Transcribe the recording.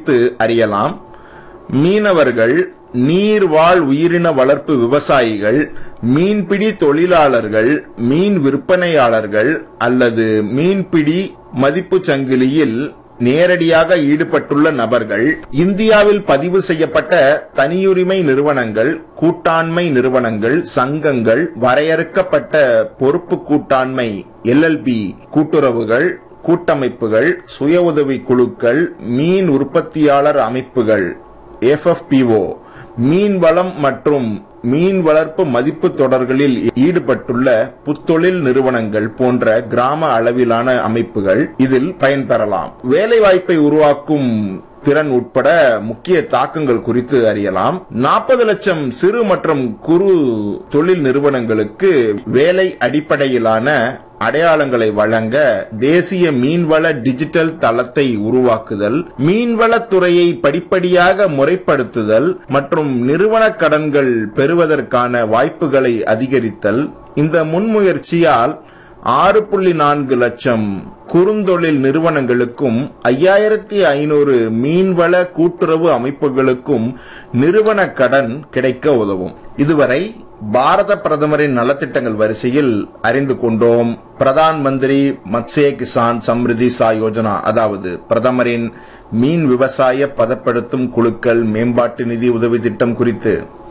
குறித்து அறியலாம் மீனவர்கள் நீர்வாழ் உயிரின வளர்ப்பு விவசாயிகள் மீன்பிடி தொழிலாளர்கள் மீன் விற்பனையாளர்கள் அல்லது மீன்பிடி மதிப்புச் சங்கிலியில் நேரடியாக ஈடுபட்டுள்ள நபர்கள் இந்தியாவில் பதிவு செய்யப்பட்ட தனியுரிமை நிறுவனங்கள் கூட்டாண்மை நிறுவனங்கள் சங்கங்கள் வரையறுக்கப்பட்ட பொறுப்பு கூட்டாண்மை எல்எல்பி கூட்டுறவுகள் கூட்டமைப்புகள் சுய உதவி குழுக்கள் மீன் உற்பத்தியாளர் அமைப்புகள் எஃப்எஃபிஓ மீன் வளம் மற்றும் மீன் வளர்ப்பு மதிப்பு தொடர்களில் ஈடுபட்டுள்ள புத்தொழில் நிறுவனங்கள் போன்ற கிராம அளவிலான அமைப்புகள் இதில் பயன்பெறலாம் வேலைவாய்ப்பை உருவாக்கும் திறன் உட்பட முக்கிய தாக்கங்கள் குறித்து அறியலாம் நாற்பது லட்சம் சிறு மற்றும் குறு தொழில் நிறுவனங்களுக்கு வேலை அடிப்படையிலான அடையாளங்களை வழங்க தேசிய மீன்வள டிஜிட்டல் தளத்தை உருவாக்குதல் மீன்வளத்துறையை படிப்படியாக முறைப்படுத்துதல் மற்றும் நிறுவன கடன்கள் பெறுவதற்கான வாய்ப்புகளை அதிகரித்தல் இந்த முன்முயற்சியால் ஆறு புள்ளி நான்கு லட்சம் குறுந்தொழில் நிறுவனங்களுக்கும் ஐயாயிரத்தி ஐநூறு மீன்வள கூட்டுறவு அமைப்புகளுக்கும் நிறுவன கடன் கிடைக்க உதவும் இதுவரை பாரத பிரதமரின் நலத்திட்டங்கள் வரிசையில் அறிந்து கொண்டோம் பிரதான் மந்திரி மத்ஸ்ய கிசான் சம்ரிதி சா யோஜனா அதாவது பிரதமரின் மீன் விவசாய பதப்படுத்தும் குழுக்கள் மேம்பாட்டு நிதி உதவி திட்டம் குறித்து